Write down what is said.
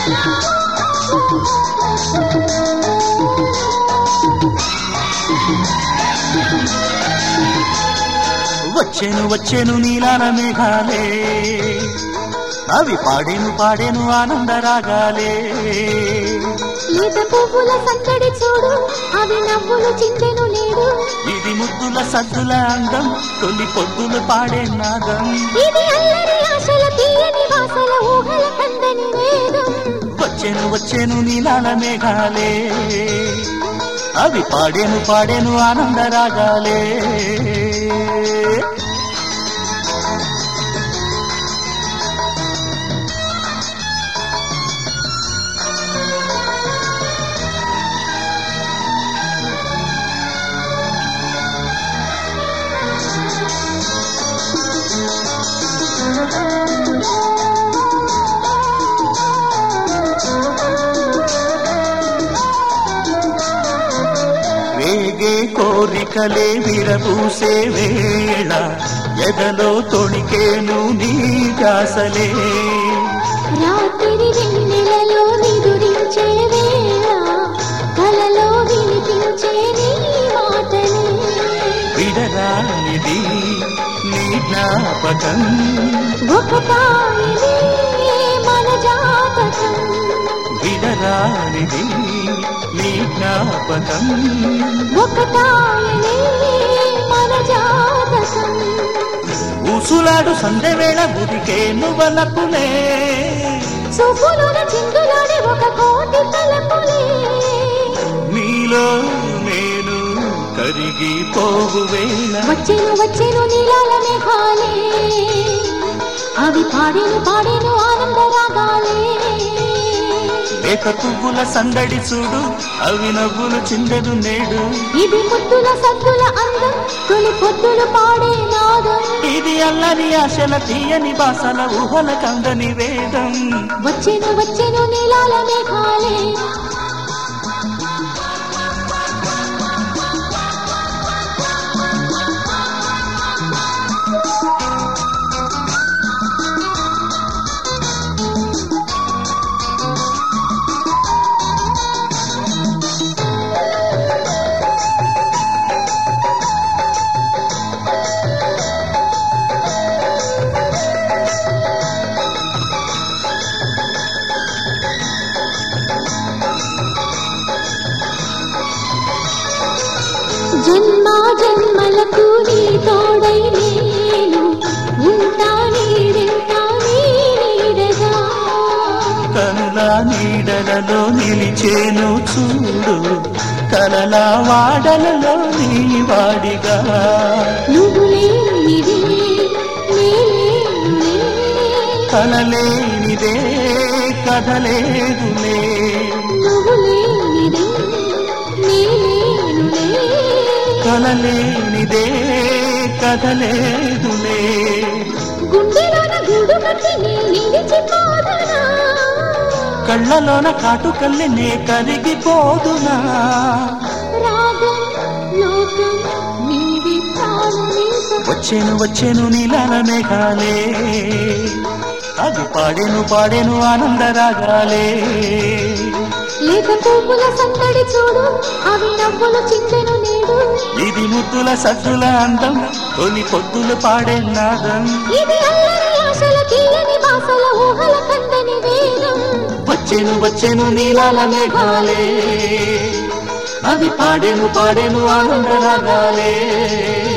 వచ్చేను వచ్చేను నీలాల మేఘాలే అవి పాడేను పాడేను ఆనంద రాగాలే లేత పువ్వుల సందడి చూడు అవి నవ్వులు చిందెను నేడు ఇది ముద్దుల సద్దుల అందం తొలి పొద్దులు పాడే నాదం ఇది అల్లరి ఆశల తీయని వాసల ఊహల కందని వేదం వచ్చేను వచ్చేను నీలాల మేఘాలే అవి పాడేను పాడేను ఆనంద రాగాలే వేగే కోరికలే విరబూసే వేళ ఎదలో తొణికేను నీ జాసలే రాత్రి వెన్నెలలో నిదురించే వేళ కలలో వినిపించే నీ మాటలే విడరానిది నీ జ్ఞాపకం ఒక తాయిలే మన జాతకం విడరానిది నీ జ్ఞాపకం ఒక తాయిలే మన జాతకం ఊసులాడు సందెవేళ బుదికే నువ్వలపులే చూపులోన చిందులోని ఒక కోటి తలపులే నీలో నేను కరిగిపోవు వేళ వచ్చేను వచ్చేను నీలాల మేఘాలే అవి పాడేను పాడేను ఆనంద రాగాలే లేక పువ్వుల సందడి చూడు అవి నవ్వులు చిందెదు నేడు ఇది ముద్దుల సద్దుల అందం తొలి పొద్దులు పాడే నాదం ఇది అల్లని ఆశల తీయని బాసల ఊహల కందని వేదం వచ్చేను వచ్చేను నీలాల మేఘాలే జన్మ జన్మలకు నీ తోడై నేను ఉంటా నీడెంటా నీ నీడగా కనుల నీడలలో నిలిచేను చూడు కలల వాడలలో నీ వాడిగా నువ్వు లేనిది నేలేనులే. కలలేనిదే కదలేదులే నువ్వు లేనిది నేలేనులే. కలలేనిదే కదలేదులే గుండెలోన గూడు కట్టి నీ నిలిచిపోదనా కళ్ళలోన కాటుకల్లి నే కరిగిపోదునా రాగం లోకం నీది ప్రాణమీక వచ్చేను వచ్చేను నీలాల మేఘాలే అది పాడేను పాడేను ఆనంద రాగాలే లేక పువ్వుల సందడి చూడు అవి నవ్వులు చిందెను నేడు ఇది ముద్దుల సద్దుల అందం తొలి పొద్దులు పాడే నాదం ఇది అల్లరి ఆశల తీయని బాసల ఊహల కందని వేదం వచ్చేను వచ్చేను నీలాల మేఘాలే అవి పాడేను పాడేను ఆనంద రాగాలే